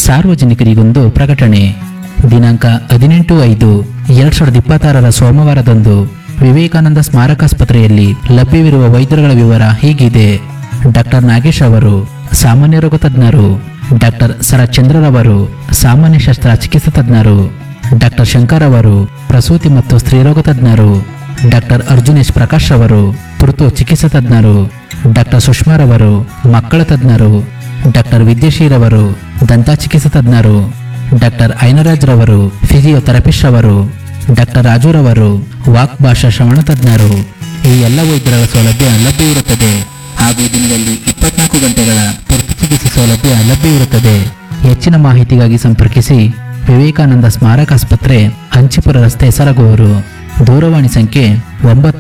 ಸಾರ್ವಜನಿಕರಿಗೊಂದು ಪ್ರಕಟಣೆ ದಿನಾಂಕ ಹದಿನೆಂಟು ಐದು ಎರಡ್ ಸಾವಿರದ ಇಪ್ಪತ್ತಾರರ ಸೋಮವಾರದಂದು ವಿವೇಕಾನಂದ ಸ್ಮಾರಕಾಸ್ಪತ್ರೆಯಲ್ಲಿ ಲಭ್ಯವಿರುವ ವೈದ್ಯರುಗಳ ವಿವರ ಹೀಗಿದೆ ಡಾಕ್ಟರ್ ನಾಗೇಶ್ ಅವರು ಸಾಮಾನ್ಯ ರೋಗ ತಜ್ಞರು ಡಾಕ್ಟರ್ ಶರತ್ಚಂದ್ರರವರು ಸಾಮಾನ್ಯ ಶಸ್ತ್ರ ಚಿಕಿತ್ಸಾ ತಜ್ಞರು ಡಾಕ್ಟರ್ ಶಂಕರ್ ಅವರು ಪ್ರಸೂತಿ ಮತ್ತು ಸ್ತ್ರೀರೋಗ ತಜ್ಞರು ಡಾಕ್ಟರ್ ಅರ್ಜುನೇಶ್ ಪ್ರಕಾಶ್ ಅವರು ತುರ್ತು ಚಿಕಿತ್ಸಾ ತಜ್ಞರು ಡಾಕ್ಟರ್ ಸುಷ್ಮಾರವರು ಮಕ್ಕಳ ತಜ್ಞರು ಡಾಕ್ಟರ್ ವಿದ್ಯಾಶೀರವರು ದಂತ ಚಿಕಿತ್ಸಾ ತಜ್ಞರು ಡಾಕ್ಟರ್ ಐನರಾಜ್ ರವರು ಫಿಸಿಯೋಥೆರಪಿಸ್ಟ್ ಅವರು ಡಾಕ್ಟರ್ ರಾಜುರವರು ವಾಕ್ ಭಾಷಾ ಶ್ರವಣ ತಜ್ಞರು ಈ ಎಲ್ಲ ವೈದ್ಯರ ಸೌಲಭ್ಯ ಲಭ್ಯವಿರುತ್ತದೆ ಹಾಗೂ ದಿನದಲ್ಲಿ ಇಪ್ಪತ್ನಾಲ್ಕು ಗಂಟೆಗಳ ತುರ್ತು ಚಿಕಿತ್ಸೆ ಸೌಲಭ್ಯ ಲಭ್ಯವಿರುತ್ತದೆ ಹೆಚ್ಚಿನ ಮಾಹಿತಿಗಾಗಿ ಸಂಪರ್ಕಿಸಿ ವಿವೇಕಾನಂದ ಸ್ಮಾರಕ ಆಸ್ಪತ್ರೆ ಹಂಚಿಪುರ ರಸ್ತೆ ಸರಗೂರು ದೂರವಾಣಿ ಸಂಖ್ಯೆ ಒಂಬತ್ತು